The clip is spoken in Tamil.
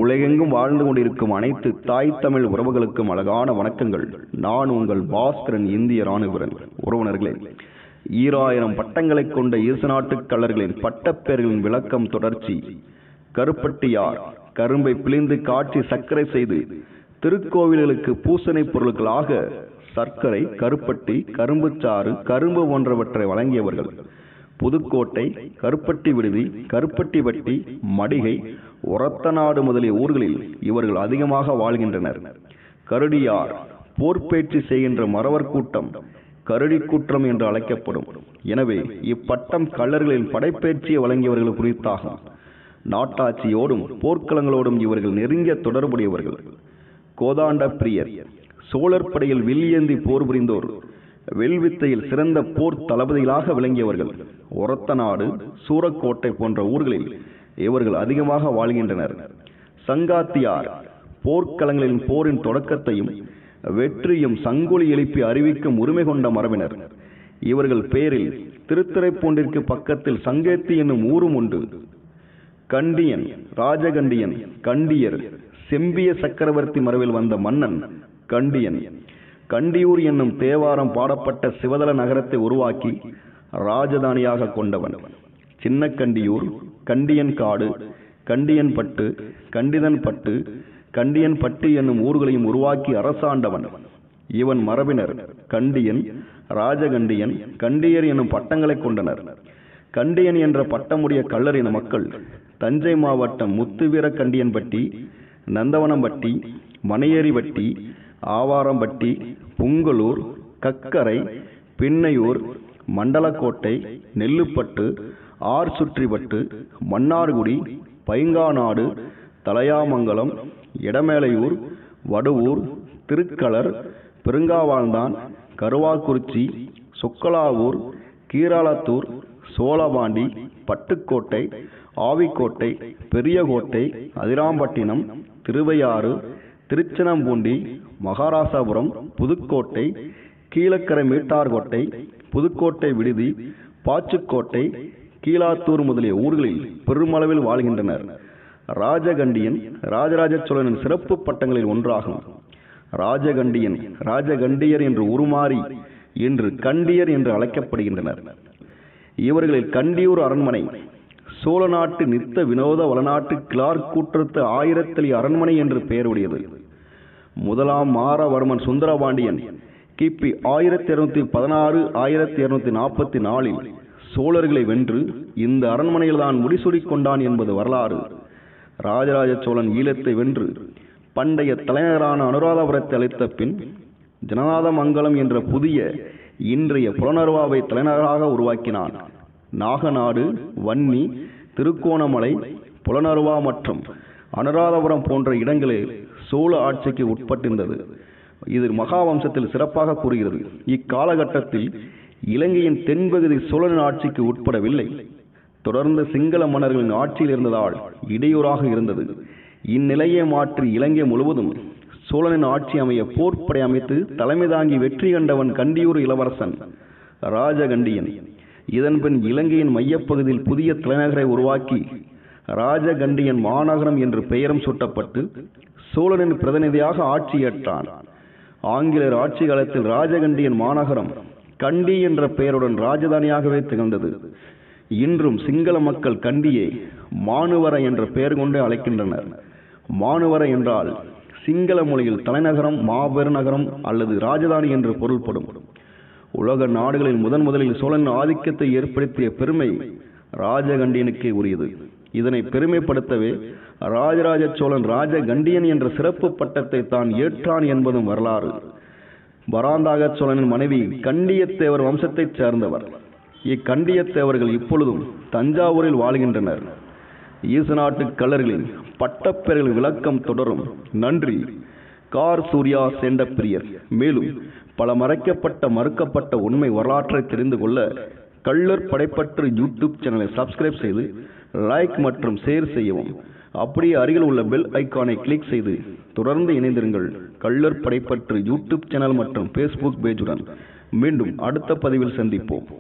உலகெங்கும் வாழ்ந்து கொண்டிருக்கும் அனைத்து தாய் தமிழ் உறவுகளுக்கும் அழகான வணக்கங்கள் நான் உங்கள் பாஸ்கரன் இந்திய ராணுவரன் உறவினர்களே ஈராயிரம் பட்டங்களை கொண்ட ஈச நாட்டுக் கள்ளர்களின் பட்டப்பெயர்களின் விளக்கம் தொடர்ச்சி கருப்பட்டியார் கரும்பை பிழிந்து காய்ச்சி சர்க்கரை செய்து திருக்கோவில்களுக்கு பூசனை பொருட்களாக சர்க்கரை கருப்பட்டி கரும்புச்சாறு கரும்பு போன்றவற்றை வழங்கியவர்கள் புதுக்கோட்டை கருப்பட்டி விடுதி கருப்பட்டி வட்டி மடிகை ஒரத்தநாடு முதலிய ஊர்களில் இவர்கள் அதிகமாக வாழ்கின்றனர் கருடியார் போர்ப்பேச்சு செய்கின்ற மறவர் கூட்டம் கருடி கூற்றம் என்று அழைக்கப்படும் எனவே இப்பட்டம் கள்ளர்களின் படைப்பயிற்சியை வழங்கியவர்கள் குறித்தாகும் நாட்டாட்சியோடும் போர்க்களங்களோடும் இவர்கள் நெருங்கிய தொடர்புடையவர்கள் கோதாண்ட பிரியர் சோழர் படையில் வில்லியந்தி போர் புரிந்தோர் வெல்வித்தையில் சிறந்த போர் தளபதிகளாக விளங்கியவர்கள் ஒரத்தநாடு சூரக்கோட்டை போன்ற ஊர்களில் இவர்கள் அதிகமாக வாழ்கின்றனர் சங்காத்தியார் போர்க்களங்களின் போரின் தொடக்கத்தையும் வெற்றியும் சங்கொலி எழுப்பி அறிவிக்கும் உரிமை கொண்ட மரபினர் இவர்கள் பேரில் திருத்துறைப்பூண்டிற்கு பக்கத்தில் சங்கேத்தி என்னும் ஊரும் உண்டு கண்டியன் ராஜகண்டியன் கண்டியர் செம்பிய சக்கரவர்த்தி மரபில் வந்த மன்னன் கண்டியன் கண்டியூர் என்னும் தேவாரம் பாடப்பட்ட சிவதல நகரத்தை உருவாக்கி ராஜதானியாக கொண்டவன் சின்ன கண்டியூர் கண்டியன் காடு கண்டியன் பட்டு கண்டிதன் பட்டு கண்டியன் பட்டு என்னும் ஊர்களையும் உருவாக்கி அரசாண்டவன் இவன் மரபினர் கண்டியன் ராஜகண்டியன் கண்டியர் என்னும் பட்டங்களை கொண்டனர் கண்டியன் என்ற பட்டமுடைய கள்ளரின மக்கள் தஞ்சை மாவட்டம் முத்துவீர கண்டியன்பட்டி நந்தவனம்பட்டி மனையேறிவட்டி ஆவாரம்பட்டி புங்கலூர் கக்கரை பின்னையூர் மண்டலக்கோட்டை நெல்லுப்பட்டு ஆர் சுற்றிவட்டு மன்னார்குடி பைங்காநாடு தலையாமங்கலம் இடமேலையூர் வடுவூர் திருக்களர் பெருங்காவாழ்ந்தான் கருவாக்குறிச்சி சொக்கலாவூர் கீராளத்தூர் சோழபாண்டி பட்டுக்கோட்டை ஆவிக்கோட்டை பெரியகோட்டை அதிராம்பட்டினம் திருவையாறு திருச்செனம்பூண்டி மகாராசாபுரம் புதுக்கோட்டை கீழக்கரை மீட்டார்கோட்டை புதுக்கோட்டை விடுதி பாச்சுக்கோட்டை கீழாத்தூர் முதலிய ஊர்களில் பெருமளவில் வாழ்கின்றனர் ராஜகண்டியன் ராஜராஜ சோழனின் சிறப்பு பட்டங்களில் ஒன்றாகும் ராஜகண்டியன் ராஜகண்டியர் என்று உருமாறி இன்று கண்டியர் என்று அழைக்கப்படுகின்றனர் இவர்களில் கண்டியூர் அரண்மனை சோழ நாட்டு நித்த வினோத வளநாட்டு கிளார்க் கூற்றத்து ஆயிரத்தளி அரண்மனை என்று பெயருடையது முதலாம் மாரவர்மன் சுந்தரபாண்டியன் கிபி ஆயிரத்தி இருநூத்தி பதினாறு ஆயிரத்தி இருநூத்தி நாற்பத்தி நாலில் சோழர்களை வென்று இந்த அரண்மனையில் தான் முடிசூடிக் கொண்டான் என்பது வரலாறு ராஜராஜ சோழன் ஈழத்தை வென்று பண்டைய தலைநகரான அனுராதபுரத்தை அளித்த பின் ஜனநாதமங்கலம் என்ற புதிய இன்றைய புலனர்வாவை தலைநகராக உருவாக்கினான் நாகநாடு வன்னி திருக்கோணமலை புலனருவா மற்றும் அனுராதபுரம் போன்ற இடங்களில் சோழ ஆட்சிக்கு உட்பட்டிருந்தது இது மகாவம்சத்தில் சிறப்பாக கூறுகிறது இக்காலகட்டத்தில் இலங்கையின் தென்பகுதி சோழனின் ஆட்சிக்கு உட்படவில்லை தொடர்ந்து சிங்கள மன்னர்களின் ஆட்சியில் இருந்ததால் இடையூறாக இருந்தது இந்நிலையை மாற்றி இலங்கை முழுவதும் சோழனின் ஆட்சி அமைய போர்ப்படை அமைத்து தலைமை தாங்கி வெற்றி கண்டவன் கண்டியூர் இளவரசன் ராஜகண்டியன் இதன்பின் இலங்கையின் மையப்பகுதியில் புதிய தலைநகரை உருவாக்கி ராஜகண்டியன் மாநகரம் என்று பெயரும் சூட்டப்பட்டு சோழனின் பிரதிநிதியாக ஆட்சியேற்றான் ஆங்கிலேயர் ஆட்சி காலத்தில் ராஜகண்டியன் மாநகரம் கண்டி என்ற பெயருடன் ராஜதானியாகவே திகழ்ந்தது இன்றும் சிங்கள மக்கள் கண்டியை மானுவர என்ற பெயர் கொண்டு அழைக்கின்றனர் மானுவர என்றால் சிங்கள மொழியில் தலைநகரம் மாபெருநகரம் அல்லது ராஜதானி என்று பொருள்படும் உலக நாடுகளில் முதன் முதலில் சோழன் ஆதிக்கத்தை ஏற்படுத்திய பெருமை ராஜகண்டியனுக்கே உரியது இதனை பெருமைப்படுத்தவே ராஜராஜ சோழன் ராஜகண்டியன் என்ற சிறப்பு பட்டத்தை தான் ஏற்றான் என்பதும் வரலாறு வராந்தாக சோழனின் மனைவி கண்டியத்தேவர் வம்சத்தைச் சேர்ந்தவர் இக்கண்டியத்தேவர்கள் இப்பொழுதும் தஞ்சாவூரில் வாழ்கின்றனர் ஈசநாட்டு கல்லர்களின் பட்டப்பெயர்கள் விளக்கம் தொடரும் நன்றி கார் சூர்யா சென்ற பிரியர் மேலும் பல மறைக்கப்பட்ட மறுக்கப்பட்ட உண்மை வரலாற்றை தெரிந்து கொள்ள கள்ளர் படைப்பற்று யூடியூப் சேனலை சப்ஸ்கிரைப் செய்து லைக் மற்றும் ஷேர் செய்யவும் அப்படியே அருகில் உள்ள பெல் ஐக்கானை கிளிக் செய்து தொடர்ந்து இணைந்திருங்கள் கள்ளர் படைப்பற்று யூடியூப் சேனல் மற்றும் ஃபேஸ்புக் பேஜுடன் மீண்டும் அடுத்த பதிவில் சந்திப்போம்